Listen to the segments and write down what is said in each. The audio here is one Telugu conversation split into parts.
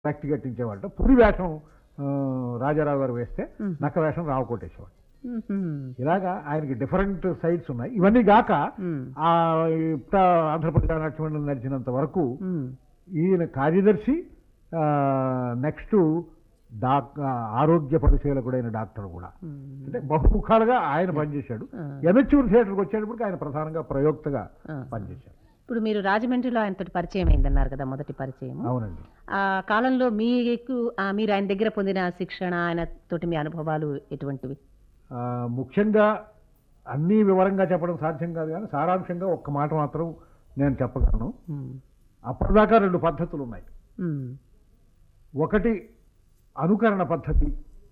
రక్తి కట్టించేవాళ్ళ పులి వేషం ఆ, రాజారావు గారు వేస్తే మ్మ్. నక్క వేషం రావు కొట్టేసేవాడు మ్మ్. ఇలాగా ఆయనకి డిఫరెంట్ సైడ్స్ ఉన్నాయి ఇవన్నీ గాక మ్మ్. ఆ ఇప్ట ఆంధ్రప్రదేశ్ నాట్యమండలి నడిచినంత వరకు మ్మ్. ఈయన కార్యదర్శి నెక్స్ట్ డాక్ ఆరోగ్య పరిశీలకుడైన డాక్టర్ కూడా మ్మ్. అంటే బహుముఖాలుగా ఆయన పనిచేశాడు ఆ. ఎమెచ్యూర్ థియేటర్కి వచ్చేటప్పటికి ఆయన ప్రధానంగా ప్రయోక్తగా ఆ. పనిచేశాడు ఇప్పుడు మీరు రాజమండ్రిలో ఆయనతో పరిచయం అయిందన్నారు కదా మొదటి పరిచయం అవునండి ఆ కాలంలో మీకు ఆ, మీరు ఆయన దగ్గర పొందిన శిక్షణ ఆయన తోటి మీ అనుభవాలు ఎటువంటివి ఆ, ముఖ్యంగా అన్నీ వివరంగా చెప్పడం సాధ్యం కాదు కానీ సారాంశంగా ఒక్క మాట మాత్రం నేను చెప్పగలను మ్మ్. అప్పటిదాకా రెండు పద్ధతులు ఉన్నాయి మ్మ్. ఒకటి అనుకరణ పద్ధతి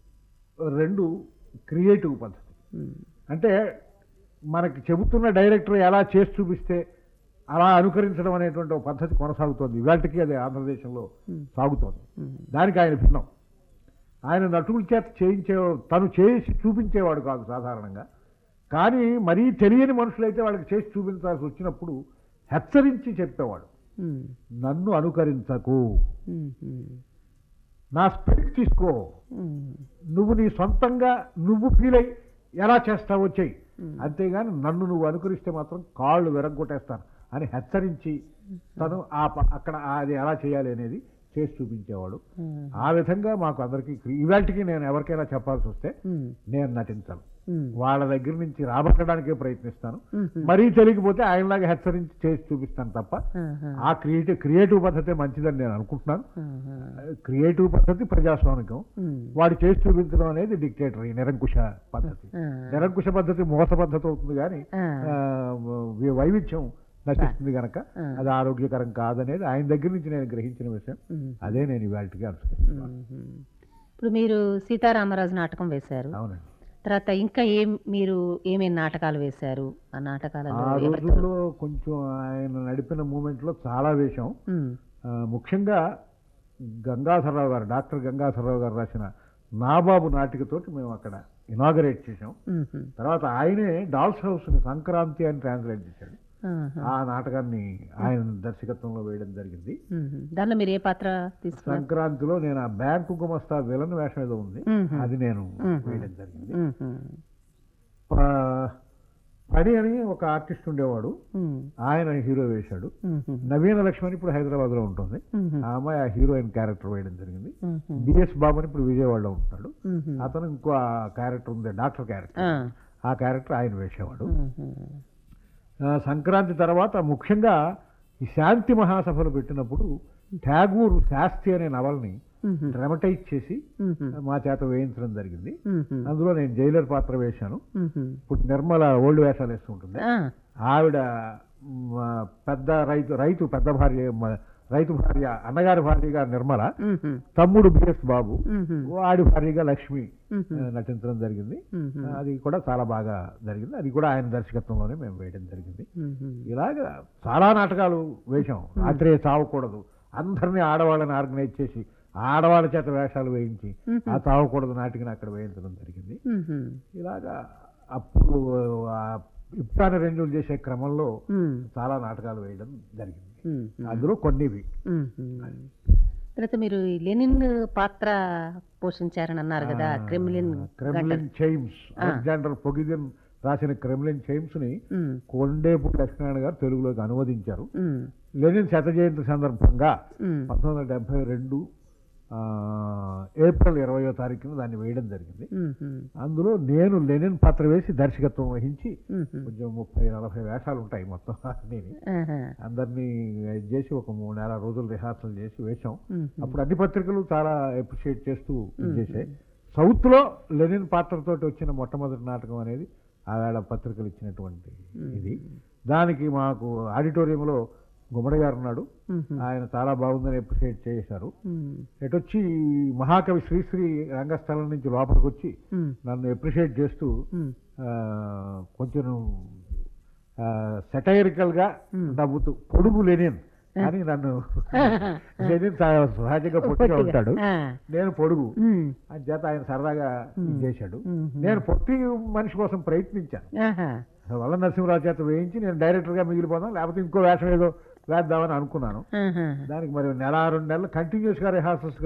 రెండు క్రియేటివ్ పద్ధతి మ్మ్. అంటే మనకి చెబుతున్న డైరెక్టర్ ఎలా చేసి చూపిస్తే అలా అనుకరించడం అనేటువంటి ఒక పద్ధతి కొనసాగుతోంది ఇవాటికి అది ఆంధ్రదేశంలో మ్మ్. సాగుతోంది మ్మ్. దానికి ఆయన భిన్నం ఆయన నటుల చేత చేయించే తను చేసి చూపించేవాడు కాదు సాధారణంగా కానీ మరీ తెలియని మనుషులైతే వాళ్ళకి చేసి చూపించాల్సి వచ్చినప్పుడు హెచ్చరించి చెప్పేవాడు మ్మ్. నన్ను అనుకరించకు మ్మ్. మ్మ్. నా స్పిరిట్ తీసుకో మ్మ్. నువ్వు నీ సొంతంగా నువ్వు ఫీల్ అయ్యి ఎలా చేస్తావో చెయ్యి మ్మ్. అంతేగాని నన్ను నువ్వు అనుకరిస్తే మాత్రం కాళ్ళు విరగ్గొట్టేస్తాను అని హెచ్చరించి తను ఆ ప- అక్కడ అది ఎలా చేయాలి అనేది చేసి చూపించేవాడు మ్మ్. ఆ విధంగా మాకు అందరికీ ఇవాటికి నేను ఎవరికైనా చెప్పాల్సి వస్తే మ్మ్. నేను నటించను మ్మ్. వాళ్ళ దగ్గర నుంచి రాబట్టడానికే ప్రయత్నిస్తాను మ్మ్. మరీ తెలియకపోతే ఆయనలాగా హెచ్చరించి చేసి చూపిస్తాను తప్ప ఆహా. ఆ క్రియేటివ్ క్రియేటివ్ పద్ధతే మంచిదని నేను అనుకుంటున్నాను ఆహా. క్రియేటివ్ పద్ధతి ప్రజాస్వామికం మ్మ్. వాడు చేసి చూపించడం అనేది డిక్టేటరీ నిరంకుశ పద్ధతి ఆ. నిరంకుశ పద్ధతి మోస పద్ధతి అవుతుంది కానీ ఆ. ఆ, వై- వైవిధ్యం నశిస్తుంది కనుక ఆ. అది ఆరోగ్యకరం కాదనేది ఆయన దగ్గర నుంచి నేను గ్రహించిన విషయం మ్మ్. అదే నేను ఇవాళకి అనుసరిస్తున్నాను మ్మ్. ఇప్పుడు మీరు సీతారామరాజు నాటకం వేశారు అవునండి తర్వాత ఇంకా ఏం మీరు ఏమేమి నాటకాలు వేశారు ఆ నాటకాలలో ఆ ఎవరితో రోజుల్లో కొంచెం ఆయన నడిపిన మూమెంట్లో చాలా వేషం మ్మ్. ఆ, ముఖ్యంగా గంగాధరరావు గారు డాక్టర్ గంగాధరరావు గారు రాసిన నాబాబు నాటికతోటి మేము అక్కడ ఇనాగరేట్ చేసాం మ్మ్. తర్వాత ఆయనే డాల్స్ హౌస్ని సంక్రాంతి అని ట్రాన్స్లేట్ చేశాడు ఆహా. ఆ నాటకాన్ని ఆయన దర్శకత్వంలో వేయడం జరిగింది మ్మ్. దానిలో మీరు ఏ పాత్ర తీసుకున్నారు సంక్రాంతిలో నేను ఆ బ్యాంకు గుమస్తా విలన్ వేషం ఏదో ఉంది మ్మ్. అది నేను మ్మ్. వేయడం జరిగింది మ్మ్. ప- పని అని ఒక ఆర్టిస్ట్ ఉండేవాడు మ్మ్. ఆయన హీరో వేశాడు మ్మ్. నవీన లక్ష్మణ్ ఇప్పుడు హైదరాబాద్ లో ఉంటుంది మ్మ్. ఆ అమ్మాయి ఆ హీరోయిన్ క్యారెక్టర్ వేయడం జరిగింది మ్మ్. బిఎస్ బాబు అని ఇప్పుడు విజయవాడలో ఉంటాడు మ్మ్. అతను ఇంకో క్యారెక్టర్ ఉంది డాక్టర్ క్యారెక్టర్ ఆ. ఆ క్యారెక్టర్ ఆయన వేసేవాడు మ్మ్. ఆ, సంక్రాంతి తర్వాత ముఖ్యంగా ఈ శాంతి మహాసభలు పెట్టినప్పుడు ట్యాగూర్ శాస్తి అనే నవల్ని మ్మ్. డ్రమటైజ్ చేసి మ్మ్. మా చేత వేయించడం జరిగింది మ్మ్. అందులో నేను జైలర్ పాత్ర వేశాను మ్మ్. ఇప్పుడు నిర్మల ఓల్డ్ వేషాలు వేస్తుంటుంది ఆ. ఆవిడ మ్, పెద్ద రైతు రైతు పెద్ద భార్య మ- రైతు భార్య అన్నగారి భార్యగా నిర్మల మ్మ్. తమ్ముడు బిఎస్ బాబు మ్మ్. వాడి భార్యగా లక్ష్మి మ్మ్. ఆ, నటించడం జరిగింది మ్మ్. అది కూడా చాలా బాగా జరిగింది అది కూడా ఆయన దర్శకత్వంలోనే మేము వేయడం జరిగింది మ్మ్. ఇలాగ చాలా నాటకాలు వేశాం రాత్రే చావకూడదు అందరినీ ఆడవాళ్ళని ఆర్గనైజ్ చేసి ఆడవాళ్ళ చేత వేషాలు వేయించి ఆ చావకూడదు నాటికని అక్కడ వేయించడం జరిగింది మ్మ్. ఇలాగా అప్పుడు ఆ ఇప్పాన రెంజులు చేసే క్రమంలో మ్మ్. చాలా నాటకాలు వేయడం జరిగింది మ్మ్. అందులో కొన్నివి మ్మ్. తర్వాత మీరు ఈ లెనిన్ పాత్ర పోషించారని అన్నారు కదా Kremlin Kremlin chimes Alexander Pogodin రాసిన క్రెమ్లిన్ చైమ్స్ ని మ్మ్. కొండేపూడి లక్ష్మీనారాయణ గారు తెలుగులోకి అనువదించారు మ్మ్. లెనిన్ శత జయంతి సందర్భంగా మ్మ్. పంతొమ్మిది వందల డెబ్బై రెండు ఆ, ఏప్రిల్ ఇరవయో తారీఖున దాన్ని వేయడం జరిగింది మ్మ్. అందులో నేను లెనిన్ పాత్ర వేసి దర్శకత్వం వహించి మ్మ్. కొంచెం ముప్పై నలభై వేషాలు ఉంటాయి మొత్తం అన్నీ ఆహా. అందరినీ ఇది చేసి ఒక మూడు నెలల రోజులు రిహార్సల్ చేసి వేశాం మ్మ్. అప్పుడు అన్ని పత్రికలు చాలా అప్రిషియేట్ చేస్తూ ఇది చేశాయి సౌత్లో లెనిన్ పాత్రతోటి వచ్చిన మొట్టమొదటి నాటకం అనేది ఆవేళ పత్రికలు ఇచ్చినటువంటి ఇది దానికి మాకు ఆడిటోరియంలో గుమ్మడి గారు ఉన్నాడు మ్మ్. ఆయన చాలా బాగుందని అప్రిషియేట్ చేశారు మ్మ్. ఎటొచ్చి మహాకవి శ్రీశ్రీ రంగస్థలం నుంచి లోపలికి వచ్చి మ్మ్. నన్ను అప్రిషియేట్ చేస్తూ మ్మ్. ఆ, కొంచెం సెటైరికల్ గా నవ్వుతూ పొడుగు లెనిన్ అని నన్ను లెనిన్ సహ- సహజంగా పొట్టిగా ఉంటాడు ఆ. నేను పొడుగు మ్మ్. అని చేత ఆయన సరదాగా ఇది చేశాడు మ్మ్. నేను పొట్టి మనిషి కోసం ప్రయత్నించాను ఆహా. వల్ల నరసింహరావు చేత వేయించి నేను డైరెక్టర్గా మిగిలిపోదాం లేకపోతే ఇంకో వేషం ఏదో వేద్దామని అనుకున్నాను ఆహా. దానికి మరి నెల రెండు నెలలు కంటిన్యూస్గా రిహార్సల్స్